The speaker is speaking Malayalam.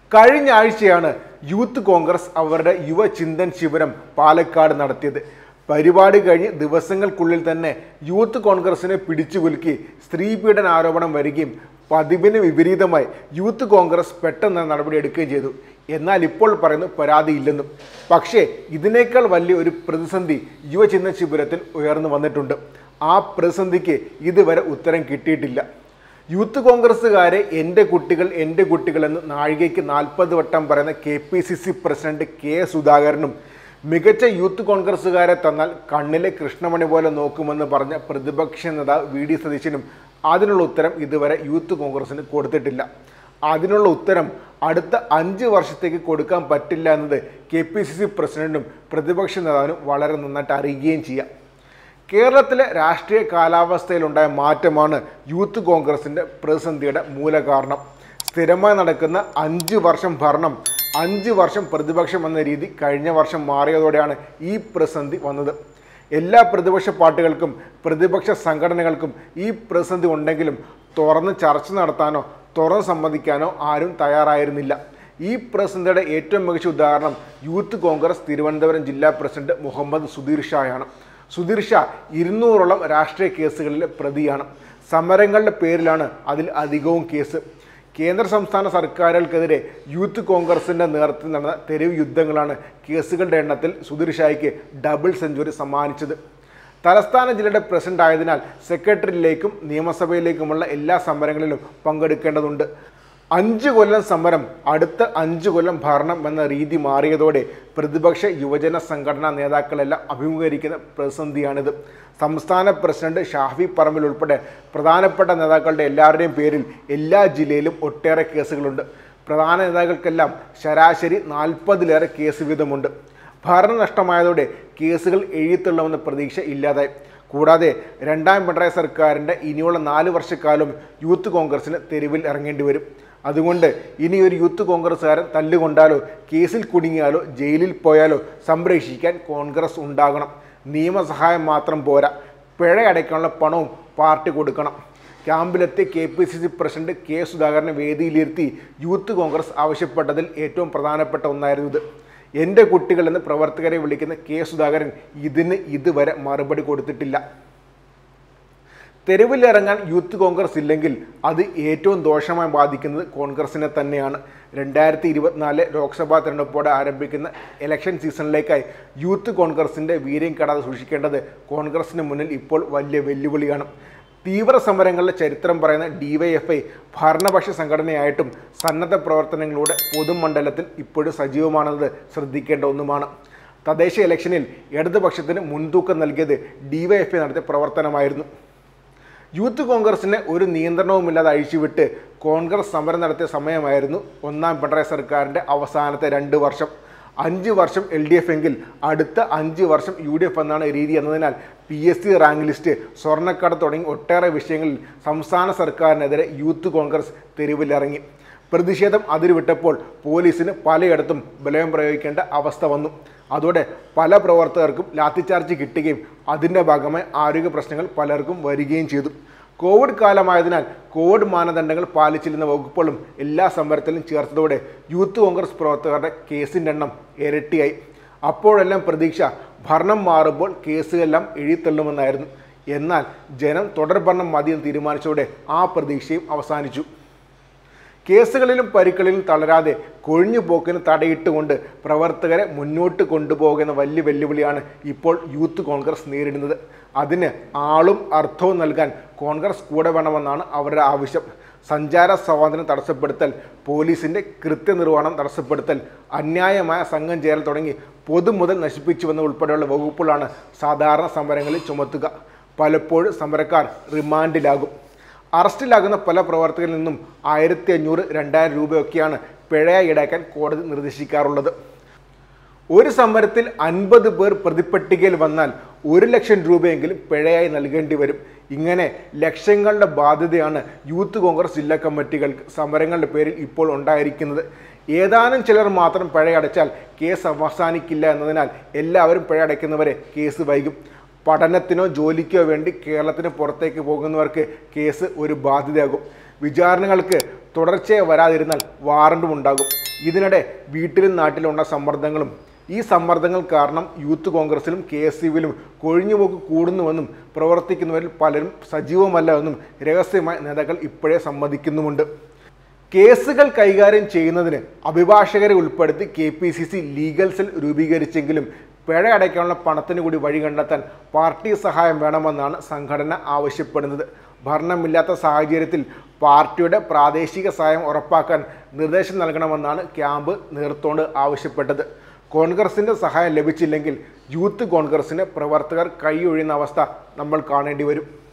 കഴിഞ്ഞ ആഴ്ചയാണ് യൂത്ത് കോൺഗ്രസ് അവരുടെ യുവചിന്തൻ ശിബിരം പാലക്കാട് നടത്തിയത് പരിപാടി കഴിഞ്ഞ് ദിവസങ്ങൾക്കുള്ളിൽ തന്നെ യൂത്ത് കോൺഗ്രസിനെ പിടിച്ചുകുലുക്കി സ്ത്രീപീഡന ആരോപണം വരികയും പതിവിന് വിപരീതമായി യൂത്ത് കോൺഗ്രസ് പെട്ടെന്ന് നടപടി എടുക്കുകയും ചെയ്തു എന്നാൽ ഇപ്പോൾ പറയുന്നു പരാതിയില്ലെന്നും പക്ഷേ ഇതിനേക്കാൾ വലിയ ഒരു പ്രതിസന്ധി യുവചിന്തൻ ശിബിരത്തിൽ ഉയർന്നു വന്നിട്ടുണ്ട് ആ പ്രതിസന്ധിക്ക് ഇതുവരെ ഉത്തരം കിട്ടിയിട്ടില്ല യൂത്ത് കോൺഗ്രസ്സുകാരെ എൻ്റെ കുട്ടികൾ എൻ്റെ കുട്ടികൾ എന്ന് നാഴികയ്ക്ക് നാൽപ്പത് വട്ടം പറയുന്ന K P C C president K സുധാകരനും മികച്ച യൂത്ത് കോൺഗ്രസ്സുകാരെ തന്നാൽ കണ്ണിലെ കൃഷ്ണമണി പോലെ നോക്കുമെന്ന് പറഞ്ഞ പ്രതിപക്ഷ നേതാവ് വി ഡി സതീശനും അതിനുള്ള ഉത്തരം ഇതുവരെ യൂത്ത് കോൺഗ്രസിന് കൊടുത്തിട്ടില്ല അതിനുള്ള ഉത്തരം അടുത്ത അഞ്ച് വർഷത്തേക്ക് കൊടുക്കാൻ പറ്റില്ല എന്നത് കെ പി സി സി പ്രസിഡന്റും പ്രതിപക്ഷ നേതാവിനും വളരെ നന്നായിട്ട് അറിയുകയും ചെയ്യാം കേരളത്തിലെ രാഷ്ട്രീയ കാലാവസ്ഥയിലുണ്ടായ മാറ്റമാണ് യൂത്ത് കോൺഗ്രസിൻ്റെ പ്രതിസന്ധിയുടെ മൂലകാരണം സ്ഥിരമായി നടക്കുന്ന അഞ്ച് വർഷം ഭരണം അഞ്ച് വർഷം പ്രതിപക്ഷം എന്ന രീതി കഴിഞ്ഞ വർഷം മാറിയതോടെയാണ് ഈ പ്രതിസന്ധി വന്നത് എല്ലാ പ്രതിപക്ഷ പാർട്ടികൾക്കും പ്രതിപക്ഷ സംഘടനകൾക്കും ഈ പ്രതിസന്ധി ഉണ്ടെങ്കിലും തുറന്ന് ചർച്ച നടത്താനോ തുറന്ന് സംബന്ധിക്കാനോ ആരും തയ്യാറായിരുന്നില്ല ഈ പ്രതിസന്ധിയുടെ ഏറ്റവും മികച്ച ഉദാഹരണം യൂത്ത് കോൺഗ്രസ് തിരുവനന്തപുരം ജില്ലാ പ്രസിഡന്റ് മുഹമ്മദ് സുധീർ ഷായാണ് സുധീർ ഷാ ഇരുന്നൂറോളം രാഷ്ട്രീയ കേസുകളിലെ പ്രതിയാണ് സമരങ്ങളുടെ പേരിലാണ് അതിൽ അധികവും കേസ് കേന്ദ്ര സംസ്ഥാന സർക്കാരുകൾക്കെതിരെ യൂത്ത് കോൺഗ്രസിന്റെ നേതൃത്വത്തിൽ നടന്ന തെരുവ് യുദ്ധങ്ങളാണ് കേസുകളുടെ എണ്ണത്തിൽ സുധീർ ഷായ്ക്ക് ഡബിൾ സെഞ്ചുറി സമ്മാനിച്ചത് തലസ്ഥാന ജില്ലയുടെ പ്രസിഡന്റ് ആയതിനാൽ സെക്രട്ടറിയിലേക്കും നിയമസഭയിലേക്കുമുള്ള എല്ലാ സമരങ്ങളിലും പങ്കെടുക്കേണ്ടതുണ്ട് അഞ്ച് കൊല്ലം സമരം അടുത്ത അഞ്ച് കൊല്ലം ഭരണം എന്ന രീതി മാറിയതോടെ പ്രതിപക്ഷ യുവജന സംഘടനാ നേതാക്കളെല്ലാം അഭിമുഖീകരിക്കുന്ന പ്രതിസന്ധിയാണിത് സംസ്ഥാന പ്രസിഡന്റ് ഷാഫി പറമ്പിൽ ഉൾപ്പെടെ പ്രധാനപ്പെട്ട നേതാക്കളുടെ എല്ലാവരുടെയും പേരിൽ എല്ലാ ജില്ലയിലും ഒട്ടേറെ കേസുകളുണ്ട് പ്രധാന നേതാക്കൾക്കെല്ലാം ശരാശരി നാൽപ്പതിലേറെ കേസ് വീതമുണ്ട് ഭരണം നഷ്ടമായതോടെ കേസുകൾ എഴുതിത്തള്ളുമെന്ന പ്രതീക്ഷ ഇല്ലാതായി കൂടാതെ രണ്ടാം പിണറായി സർക്കാരിൻ്റെ ഇനിയുള്ള നാല് വർഷക്കാലം യൂത്ത് കോൺഗ്രസിന് തെരുവിൽ ഇറങ്ങേണ്ടി വരും അതുകൊണ്ട് ഇനി ഒരു യൂത്ത് കോൺഗ്രസ്സുകാരൻ തല്ലുകൊണ്ടാലോ കേസിൽ കുടുങ്ങിയാലോ ജയിലിൽ പോയാലോ സംരക്ഷിക്കാൻ കോൺഗ്രസ് ഉണ്ടാകണം നിയമസഹായം മാത്രം പോരാ പിഴ അടയ്ക്കാനുള്ള പണവും പാർട്ടി കൊടുക്കണം ക്യാമ്പിലെത്തിയ K P C C president K സുധാകരനെ വേദിയിലിരുത്തി യൂത്ത് കോൺഗ്രസ് ആവശ്യപ്പെട്ടതിൽ ഏറ്റവും പ്രധാനപ്പെട്ട ഒന്നായിരുന്നു ഇത് എൻ്റെ കുട്ടികൾ എന്ന് പ്രവർത്തകരെ വിളിക്കുന്ന കെ സുധാകരൻ ഇതിന് ഇതുവരെ മറുപടി കൊടുത്തിട്ടില്ല തെരുവിലിറങ്ങാൻ യൂത്ത് കോൺഗ്രസ് ഇല്ലെങ്കിൽ അത് ഏറ്റവും ദോഷമായി ബാധിക്കുന്നത് കോൺഗ്രസിനെ തന്നെയാണ് രണ്ടായിരത്തി ഇരുപത്തിനാല് ലോക്സഭാ തെരഞ്ഞെടുപ്പോടെ ആരംഭിക്കുന്ന ഇലക്ഷൻ സീസണിലേക്കായി യൂത്ത് കോൺഗ്രസിൻ്റെ വീര്യം കടാതെ സൂക്ഷിക്കേണ്ടത് കോൺഗ്രസിന് മുന്നിൽ ഇപ്പോൾ വലിയ വെല്ലുവിളിയാണ് തീവ്ര സമരങ്ങളുടെ ചരിത്രം പറയുന്ന ഡിവൈഎഫ്ഐ ഭരണപക്ഷ സംഘടനയായിട്ടും സന്നദ്ധ പ്രവർത്തനങ്ങളുടെ പൊതുമണ്ഡലത്തിൽ ഇപ്പോഴും സജീവമാണെന്നത് ശ്രദ്ധിക്കേണ്ട ഒന്നുമാണ് തദ്ദേശ ഇലക്ഷനിൽ ഇടതുപക്ഷത്തിന് മുൻതൂക്കം നൽകിയത് ഡിവൈഎഫ്ഐ നടത്തിയ പ്രവർത്തനമായിരുന്നു യൂത്ത് കോൺഗ്രസിനെ ഒരു നിയന്ത്രണവുമില്ലാതെ അഴിച്ചുവിട്ട് കോൺഗ്രസ് സമരം നടത്തിയ സമയമായിരുന്നു ഒന്നാം പിണറായി സർക്കാരിൻ്റെ അവസാനത്തെ രണ്ട് വർഷം അഞ്ച് വർഷം എൽ ഡി എഫ് എങ്കിൽ അടുത്ത അഞ്ച് വർഷം യു ഡി എഫ് എന്നാണ് രീതി എന്നതിനാൽ P S C rank list സ്വർണ്ണക്കട തുടങ്ങി ഒട്ടേറെ വിഷയങ്ങളിൽ സംസ്ഥാന സർക്കാരിനെതിരെ യൂത്ത് കോൺഗ്രസ് തെരുവിലിറങ്ങി പ്രതിഷേധം അതിരുവിട്ടപ്പോൾ പോലീസിന് പലയിടത്തും ബലം പ്രയോഗിക്കേണ്ട അവസ്ഥ വന്നു അതോടെ പല പ്രവർത്തകർക്കും ലാത്തിച്ചാർജ് കിട്ടുകയും അതിൻ്റെ ഭാഗമായി ആരോഗ്യ പ്രശ്നങ്ങൾ പലർക്കും വരികയും ചെയ്തു കോവിഡ് കാലമായതിനാൽ കോവിഡ് മാനദണ്ഡങ്ങൾ പാലിച്ചിരുന്ന വകുപ്പുകളും എല്ലാ സമരത്തിലും ചേർത്തതോടെ യൂത്ത് കോൺഗ്രസ് പ്രവർത്തകരുടെ കേസിൻ്റെ എണ്ണം ഇരട്ടിയായി അപ്പോഴെല്ലാം പ്രതീക്ഷ ഭരണം മാറുമ്പോൾ കേസുകളെല്ലാം എഴുതിത്തള്ളുമെന്നായിരുന്നു എന്നാൽ ജനം തുടർ ഭരണം മതിയെന്ന് തീരുമാനിച്ചതോടെ ആ പ്രതീക്ഷയും അവസാനിച്ചു കേസുകളിലും പരിക്കളിലും തളരാതെ കൊഴിഞ്ഞു പോക്കിന് തടയിട്ടുകൊണ്ട് പ്രവർത്തകരെ മുന്നോട്ട് കൊണ്ടുപോകുന്ന വലിയ വെല്ലുവിളിയാണ് ഇപ്പോൾ യൂത്ത് കോൺഗ്രസ് നേരിടുന്നത് അതിന് ആളും അർത്ഥവും നൽകാൻ കോൺഗ്രസ് കൂടെ വേണമെന്നാണ് അവരുടെ ആവശ്യം സഞ്ചാര സ്വാതന്ത്ര്യം തടസ്സപ്പെടുത്തൽ പോലീസിൻ്റെ കൃത്യനിർവഹണം തടസ്സപ്പെടുത്തൽ അന്യായമായ സംഘം ചേരൽ തുടങ്ങി പൊതുമുതൽ നശിപ്പിച്ചുവെന്ന ഉൾപ്പെടെയുള്ള വകുപ്പുകളാണ് സാധാരണ സമരങ്ങളിൽ ചുമത്തുക പലപ്പോഴും സമരക്കാർ റിമാൻഡിലാകും അറസ്റ്റിലാകുന്ന പല പ്രവർത്തകരിൽ നിന്നും ആയിരത്തി അഞ്ഞൂറ് രണ്ടായിരം രൂപയൊക്കെയാണ് പിഴയായി ഈടാക്കാൻ കോടതി നിർദ്ദേശിക്കാറുള്ളത് ഒരു സമരത്തിൽ അൻപത് പേർ പ്രതിപ്പട്ടികയിൽ വന്നാൽ ഒരു ലക്ഷം രൂപയെങ്കിലും പിഴയായി നൽകേണ്ടി വരും ഇങ്ങനെ ലക്ഷങ്ങളുടെ ബാധ്യതയാണ് യൂത്ത് കോൺഗ്രസ് ജില്ലാ കമ്മിറ്റികൾക്ക് സമരങ്ങളുടെ പേരിൽ ഇപ്പോൾ ഉണ്ടായിരിക്കുന്നത് ഏതാനും ചിലർ മാത്രം പിഴയടച്ചാൽ കേസ് അവസാനിക്കില്ല എന്നതിനാൽ എല്ലാവരും പിഴയടയ്ക്കുന്നവരെ കേസ് വൈകും പഠനത്തിനോ ജോലിക്കോ വേണ്ടി കേരളത്തിന് പുറത്തേക്ക് പോകുന്നവർക്ക് കേസ് ഒരു ബാധ്യതയാകും വിചാരണകൾക്ക് തുടർച്ചയായി വരാതിരുന്നാൽ വാറണ്ടും ഉണ്ടാകും ഇതിനിടെ വീട്ടിലും നാട്ടിലും ഉണ്ട സമ്മർദ്ദങ്ങളും ഈ സമ്മർദ്ദങ്ങൾ കാരണം യൂത്ത് കോൺഗ്രസിലും കെ എസ് യുവിലും കൊഴിഞ്ഞുപോക്ക് കൂടുന്നുവെന്നും പ്രവർത്തിക്കുന്നവരിൽ പലരും സജീവമല്ല എന്നും രഹസ്യമായി നേതാക്കൾ ഇപ്പോഴേ സമ്മതിക്കുന്നുമുണ്ട് കേസുകൾ കൈകാര്യം ചെയ്യുന്നതിന് അഭിഭാഷകരെ ഉൾപ്പെടുത്തി K P C C legal cell രൂപീകരിച്ചെങ്കിലും പിഴ അടയ്ക്കാനുള്ള പണത്തിന് കൂടി വഴി കണ്ടെത്താൻ പാർട്ടി സഹായം വേണമെന്നാണ് സംഘടന ആവശ്യപ്പെടുന്നത് ഭരണമില്ലാത്ത സാഹചര്യത്തിൽ പാർട്ടിയുടെ പ്രാദേശിക സഹായം ഉറപ്പാക്കാൻ നിർദ്ദേശം നൽകണമെന്നാണ് ക്യാമ്പ് നേതൃത്വത്തോട് ആവശ്യപ്പെട്ടത് കോൺഗ്രസിന്റെ സഹായം ലഭിച്ചില്ലെങ്കിൽ യൂത്ത് കോൺഗ്രസിന് പ്രവർത്തകർ കൈയൊഴിയുന്ന അവസ്ഥ നമ്മൾ കാണേണ്ടി വരും